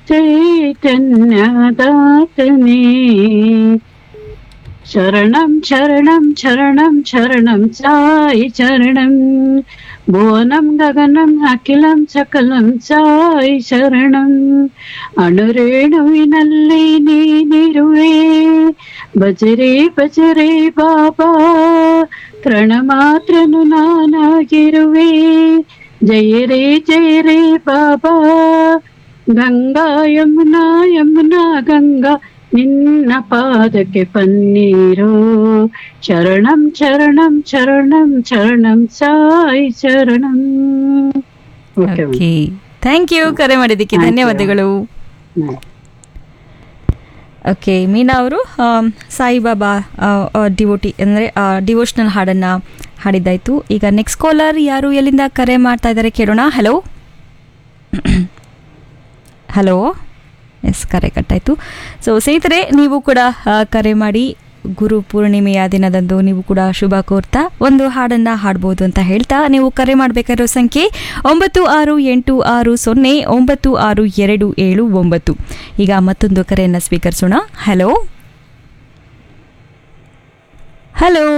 ಚೈತನ್ಯದಾತನೇ ಶರಣಂ ಶರಣಂ ಶರಣಂ ಶರಣಂ ಸಾಯಿ ಶರಣಂ ಭುವನಂ ಗಗನಂ ಅಖಿಲಂ ಸಕಲಂ ಸಾಯಿ ಶರಣಂ ಅಣುರೇಣುವಿನಲ್ಲಿ ನೀನಿರುವೆ ಬಜರೆ ಬಜರೆ ಬಾಬಾ ತ್ರಣ ಮಾತ್ರನು ನಾನಾಗಿರುವೆ ಜಯ ರೇ ಜಯ ರೇ ಬಾಬಾ ಗಂಗಾ ಯಮುನಾ ಯಮುನಾ ಗಂಗಾ ನಿನ್ನ ಪಾದಕ್ಕೆ ಪನ್ನೀರು ಶರಣಂ ಶರಣಂ ಶರಣಂ ಶರಣಂ ಸಾಯಿ ಶರಣಂ ಓಕೆ ಓಕೆ ಥ್ಯಾಂಕ್ ಯು ಕರೆ ಮಾಡಿದ್ದಕ್ಕೆ Thank you. ಧನ್ಯವಾದಗಳು ಮೇಡಮ್. ಓಕೆ ಮೀನಾ ಅವರು ಆಮ್, ಸಾಯಿಬಾಬಾ ಡಿವೋಟಿ ಅಂದರೆ ಡಿವೋಷನಲ್ ಹಾಡನ್ನು ಹಾಡಿದ್ದಾಯಿತು ಈಗ ನೆಕ್ಸ್ಟ್ ಕಾಲರ್ ಯಾರು ಎಲ್ಲಿಂದ ಕರೆ ಮಾಡ್ತಾ ಇದ್ದಾರೆ ಕೇಳೋಣ ಹಲೋ ಹಲೋ ಎಸ್ ಕರೆ ಕಟ್ಟಾಯಿತು ಸೊ ಸ್ನೇಹಿತರೆ ನೀವು ಕೂಡ ಆ, ಕರೆ ಮಾಡಿ ಗುರು ಪೂರ್ಣಿಮೆಯ ದಿನದಂದು ನೀವು ಕೂಡ ಶುಭ ಕೋರ್ತಾ ಒಂದು ಹಾಡನ್ನು ಹಾಡ್ಬೋದು ಅಂತ ಹೇಳ್ತಾ ನೀವು ಕರೆ ಮಾಡಬೇಕಾಗಿರೋ ಸಂಖ್ಯೆ ಒಂಬತ್ತು ಆರು ಎಂಟು ಆರು ಸೊನ್ನೆ ಒಂಬತ್ತು ಆರು ಎರಡು ಏಳು ಒಂಬತ್ತು ಈಗ ಮತ್ತೊಂದು ಕರೆಯನ್ನು ಸ್ವೀಕರಿಸೋಣ ಹಲೋ ಹಲೋ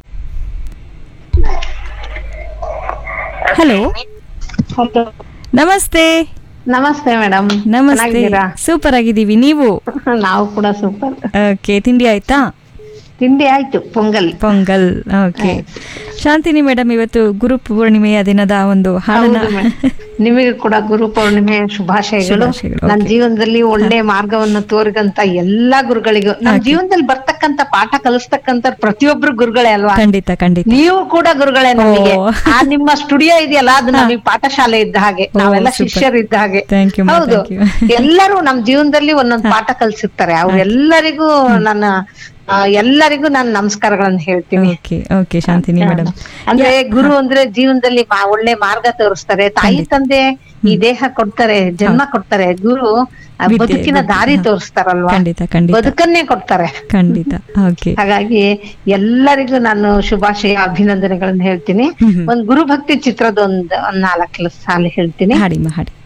ಹಲೋ ನಮಸ್ತೆ ನಮಸ್ತೆ ಮೇಡಮ್ ನಮಸ್ತೆ ಸೂಪರ್ ಆಗಿದ್ದೀವಿ ನೀವು ನಾವು ಕೂಡ ಸೂಪರ್ ಓಕೆ ತಿಂಡಿ ಆಯ್ತಾ ತಿಂಡಿ ಆಯ್ತು ಪೊಂಗಲ್ ಪೊಂಗಲ್ ಓಕೆ ಶಾಂತಿನಿ ಮೇಡಮ್ ಇವತ್ತು ಗುರು ಪೂರ್ಣಿಮೆಯ ದಿನದ ಒಂದು ಹಾಡನ್ನ ಹೌದು madam. ನಿಮಗೆ ಕೂಡ ಗುರು ಪೂರ್ಣಿಮೆ ಶುಭಾಶಯಗಳು ಶುಭಾಶಯಗಳು, ನನ್ನ okay. ಜೀವನದಲ್ಲಿ ಒಳ್ಳೆ ಮಾರ್ಗವನ್ನು ತೋರಿದಂತ ಎಲ್ಲಾ ಗುರುಗಳಿಗೂ ನಮ್ಮ Okay. ಜೀವನದಲ್ಲಿ ಬರ್ತಕ್ಕಂತ ಪಾಠ ಕಲಿಸ್ತಕ್ಕಂತ ಪ್ರತಿಯೊಬ್ರು ಗುರುಗಳೇ ಅಲ್ವಾ ಖಂಡಿತ ಖಂಡಿತ ನೀವು ಕೂಡ ಗುರುಗಳೇ ನಮಗೆ ಓ. ಆ ನಿಮ್ಮ ಸ್ಟುಡಿಯೋ ಇದೆಯಲ್ಲ ಅದು ನಮಗೆ ಪಾಠಶಾಲೆ ಇದ್ದ ಹಾಗೆ ಓ, ನಾವೆಲ್ಲ super. ಶಿಷ್ಯರು ಇದ್ದ ಹಾಗೆ Thank you, ma'am, ಹೌದು thank you. ಎಲ್ಲರೂ ನಮ್ ಜೀವನದಲ್ಲಿ ಒಂದೊಂದು ಪಾಠ ಕಲಿಸಿರ್ತಾರೆ ಅವ್ರೆಲ್ಲರಿಗೂ ನನ್ನ ಆ, ಎಲ್ಲರಿಗೂ ನಾನು ನಮಸ್ಕಾರಗಳನ್ನ ಹೇಳ್ತೀನಿ ಓಕೆ ಓಕೆ ಶಾಂತಿನಿ ಮೇಡಮ್ ಅಂದ್ರೆ ಗುರು ಅಂದ್ರೆ ಜೀವನದಲ್ಲಿ ಮಾ- ಒಳ್ಳೆ ಮಾರ್ಗ ತೋರಿಸ್ತಾರೆ ತಾಯಿ ತಂದೆ ಈ ದೇಹ ಕೊಡ್ತಾರೆ ಜನ್ಮ ಕೊಡ್ತಾರೆ ಗುರು ಆ ವಿದ್ಯೆ, ಬದುಕಿನ ಬುದ್ಧಿ, ದಾರಿ ಹಾ. ತೋರಿಸ್ತಾರಲ್ವಾ ಖಂಡಿತ ಖಂಡಿತ ಬದುಕನ್ನೇ ಕೊಡ್ತಾರೆ ಖಂಡಿತ ಓಕೆ ಹಾಗಾಗಿ ಎಲ್ಲರಿಗೂ ನಾನು ಶುಭಾಶಯ ಅಭಿನಂದನೆಗಳನ್ನ ಹೇಳ್ತೀನಿ ಹ್ಮ್ ಹ್ಮ್. ಒಂದ್ ಗುರು ಭಕ್ತಿ ಚಿತ್ರದ ಒಂದ್ ಒಂದ್ ನಾಲ್ಕು ಸಾಲ ಹೇಳ್ತೀನಿ ಹಾಡಿಮ್ಮ ಹಾಡಿ